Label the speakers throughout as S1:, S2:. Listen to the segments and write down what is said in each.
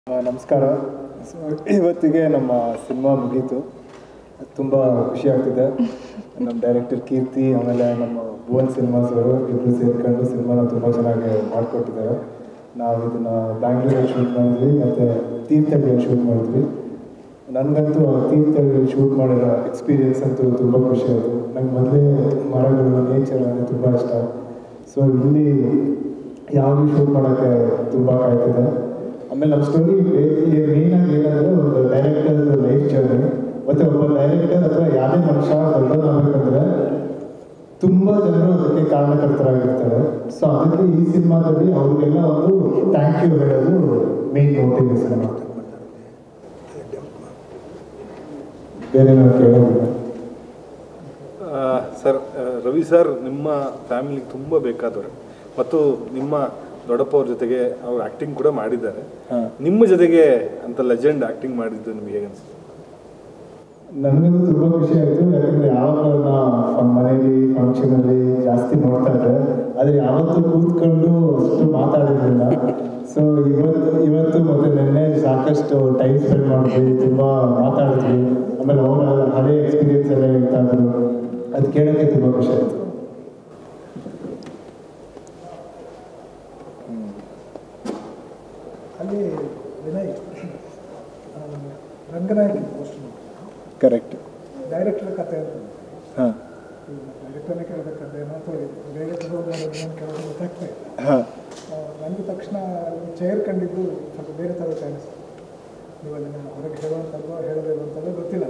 S1: ಆ, ನಮಸ್ಕಾರ ಸೊ ಇವತ್ತಿಗೆ ನಮ್ಮ ಸಿನಿಮಾ ಮುಗೀತು ತುಂಬ ಖುಷಿ ಆಗ್ತಿದೆ ನಮ್ಮ ಡೈರೆಕ್ಟರ್ ಕೀರ್ತಿ ಆಮೇಲೆ ನಮ್ಮ ಭುವನ್ ಸಿನಿಮಾಸ್ ಅವರು ಇಬ್ಬರು ಸೇರ್ಕೊಂಡು ಸಿನಿಮಾನ ತುಂಬ ಚೆನ್ನಾಗಿ ಮಾಡಿಕೊಟ್ಟಿದ್ದಾರೆ ನಾವು ಇದನ್ನು ಬ್ಯಾಂಗ್ಳೂರಲ್ಲಿ ಶೂಟ್ ಮಾಡಿದ್ವಿ ಮತ್ತು ತೀರ್ಥಹಳ್ಳಿಯಲ್ಲಿ ಶೂಟ್ ಮಾಡಿದ್ವಿ ನನಗಂತೂ ಆ ತೀರ್ಥಹಳ್ಳಿಯಲ್ಲಿ ಶೂಟ್ ಮಾಡಿರೋ ಎಕ್ಸ್ಪೀರಿಯನ್ಸ್ ಅಂತೂ ತುಂಬ ಖುಷಿ ಆಯಿತು ನಂಗೆ ಮೊದಲೇ ಮರಗಳು ನೇಚರ್ ಅಂದರೆ ತುಂಬ ಇಷ್ಟ ಸೊ ಇಲ್ಲಿ ಯಾವಾಗಲೂ ಶೂಟ್ ಮಾಡೋಕ್ಕೆ ತುಂಬ ಕಾಯ್ತಿದೆ ಆಮೇಲೆ ನಮ್ಮ ಸ್ಟೋರಿ ಮೇಯ್ನಾಗಿ ಏನಂದರೆ ಒಂದು ಡೈರೆಕ್ಟರ್ ಲೈಫ್ ಜರ್ನಿ ಮತ್ತು ಒಬ್ಬ ಡೈರೆಕ್ಟರ್ ಅಥವಾ ಯಾವುದೇ ಮನುಷ್ಯ ದೊಡ್ಡದಾಗಬೇಕಂದ್ರೆ ತುಂಬ ಜನರು ಅದಕ್ಕೆ ಕಾರಣಕರ್ತರಾಗಿರ್ತಾರೆ ಸೊ ಅದಕ್ಕೆ ಈ ಸಿನಿಮಾದಲ್ಲಿ ಅವ್ರಿಗೆಲ್ಲ ಒಂದು ಥ್ಯಾಂಕ್ ಯು ಹೇಳೋದು ಮೇನ್ ಮೋಟಿವ್ ಈ ಸಿನಿಮಾ ಬೇರೆ ನಾವು ಕೇಳೋದಿಲ್ಲ
S2: ಆ, ಸರ್ ಆ, ರವಿ ಸರ್ ನಿಮ್ಮ ಫ್ಯಾಮಿಲಿಗೆ ತುಂಬ ಬೇಕಾದವರು ಮತ್ತು ನಿಮ್ಮ ದೊಡ್ಡಪ್ಪ ಅವ್ರ ಜೊತೆಗೆ ಅವ್ರು ಆ್ಯಕ್ಟಿಂಗ್ ಕೂಡ ಮಾಡಿದ್ದಾರೆ
S1: ಹಾಂ
S2: ನಿಮ್ಮ ಜೊತೆಗೆ ಅಂತ ಲೆಜೆಂಡ್ ಆ್ಯಕ್ಟಿಂಗ್ ಮಾಡಿದ್ದು ನಿಮ್ಗೆ ಹೇಗೆ ಅನ್ಸುತ್ತೆ
S1: ನನಗಂತೂ ತುಂಬ ಖುಷಿ ಆಯಿತು ಯಾಕಂದರೆ ಯಾವಾಗ ಅವ್ರನ್ನ ಮನೇಲಿ ಫಂಕ್ಷನಲ್ಲಿ ಜಾಸ್ತಿ ನೋಡ್ತಾ ಇದ್ದೆ ಆದರೆ ಯಾವತ್ತೂ ಕೂತ್ಕೊಂಡು ಅಷ್ಟು ಮಾತಾಡಿರಲಿಲ್ಲ ಸೊ ಇವತ್ತು ಇವತ್ತು ಮತ್ತು ನಿನ್ನೆ ಸಾಕಷ್ಟು ಟೈಮ್ ಸ್ಪೆಂಡ್ ಮಾಡಿದ್ವಿ ತುಂಬ ಮಾತಾಡಿದ್ವಿ ಆಮೇಲೆ ಅವರ ಹಳೆ ಎಕ್ಸ್ಪೀರಿಯನ್ಸ್ ಎಲ್ಲ ಹೇಳ್ತಾ ಇದ್ರು ಅದು ಕೇಳೋಕ್ಕೆ ತುಂಬ ಖುಷಿ ಆಯಿತು
S3: ಅಲ್ಲಿ ವಿನಯ್ ಆ, ರಂಗನಾಯಕಿ ಪೋಸ್ಟ್
S1: ಕರೆಕ್ಟ್
S3: ಡೈರೆಕ್ಟರ್ ಕತೆ ಅಂತ
S1: ಹಾಂ
S3: ಡೈರೆಕ್ಟರ್ನೇ ಕೇಳಬೇಕಂದ್ರೆ ಅಥವಾ ಡೈರೆಕ್ಟರ್ ನಾನು ಕೇಳೋದು ಗೊತ್ತಾಗ್ತಾ ಇಲ್ಲ
S1: ಹಾಂ
S3: ಆ, ನನಗೆ ತಕ್ಷಣ ಚೇರ್ ಕಂಡಿದ್ದು ಸ್ವಲ್ಪ ಬೇರೆ ಥರ ಕಾಣಿಸ್ತು ನೀವು ಅದನ್ನು ಹೊರಗೆ ಹೇಳುವಂಥದ್ದು ಹೇಳಬೇಕು ಅಂತದ್ದು ಗೊತ್ತಿಲ್ಲ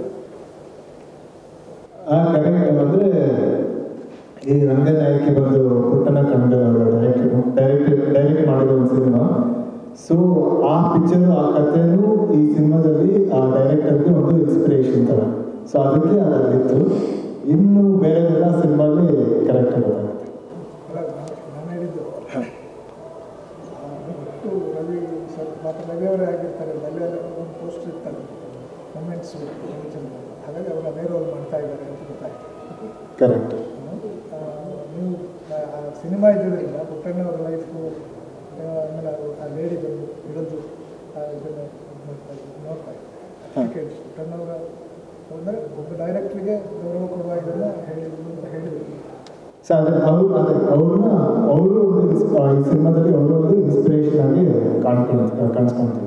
S1: ಆ ಕರೆಕ್ಟ್ ಅಂದರೆ ಈ ರಂಗನಾಯಕಿ ಬಂದು ಪುಟ್ಟನ ಕಂಡ ಡೈರೆಕ್ಟ್ ಡೈರೆಕ್ಟ್ ಡೈರೆಕ್ಟ್ ಮಾಡಿರೋ ಒಂದು ಸಿನಿಮಾ ಸೊ ಆ ಪಿಕ್ಚರ್ ಆ ಕಥೆನೂ ಈ ಸಿನಿಮಾದಲ್ಲಿ ಆ ಡೈರೆಕ್ಟರ್ಗೆ ಒಂದು ಇನ್ಸ್ಪಿರೇಷನ್ ಥರ ಸೊ ಅದಕ್ಕೆ ಅದರಲ್ಲಿತ್ತು ಇನ್ನು ಬೇರೆದೆಲ್ಲ ಸಿನಿಮಾಲಿ ಕರೆಕ್ಟ್ ಗೊತ್ತಾಗುತ್ತೆ
S3: ಅಲ್ಲ ನಾನು ನಾನು ಹೇಳಿದ್ದು ಆ, ಬಿಟ್ಟು ರವಿ ಸರ್ ಮಾತ್ರ ರವಿ ಅವರೇ ಆಗಿರ್ತಾರೆ ಅಲ್ಲಿ ಒಂದು ಪೋಸ್ಟ್ ಇರ್ತಾರೆ ಮೂಮೆಂಟ್ಸು ಹಾಗಾಗಿ ಅವರು ಅದೇ ರೋಲ್ ಮಾಡ್ತಾ ಇದ್ದಾರೆ ಅಂತ ಗೊತ್ತಾಯ್ತು
S1: ಕರೆಕ್ಟ್
S3: ಆ, ನೀವು ಆ- ಆ ಸಿನಿಮಾ ಇದ್ದಿದ್ದರಿಂದ ಪುಟ್ಟಣ್ಣವರ ಲೈಫು ಆಮೇಲೆ ಅದು ಆ ಲೇಡಿ ಬಂದು ಹಿಡಿದು ಇದನ್ನು ನೋಡ್ತಾ ಇದ್ದೆ ನೋಡ್ತಾ ಇದ್ದೆ ಅದಕ್ಕೆ ಕೇಳಿ ಪುಟ್ಟಣ್ಣವರ ಅಂದರೆ ಒಬ್ಬ ಡೈರೆಕ್ಟ್ರಿಗೆ ಗೌರವ ಕೊಡುವ ಇದನ್ನು ಹೇಳಿದ್ರು ಹೇಳಿದ್ರು
S1: ಸೊ ಅದೇ ಅವರು ಅದೇ ಅವ್ರನ್ನ ಅವರು ಒಂದು ಇನ್ಸ್- ಆ, ಈ ಸಿನಿಮಾದಲ್ಲಿ ಅವರು ಒಂದು ಇನ್ಸ್ಪಿರೇಷನ್ ಆಗಿ ಕಾಣ್ಕೊಂಡು ಕಾಣಿಸ್ಕೊಂತಾರೆ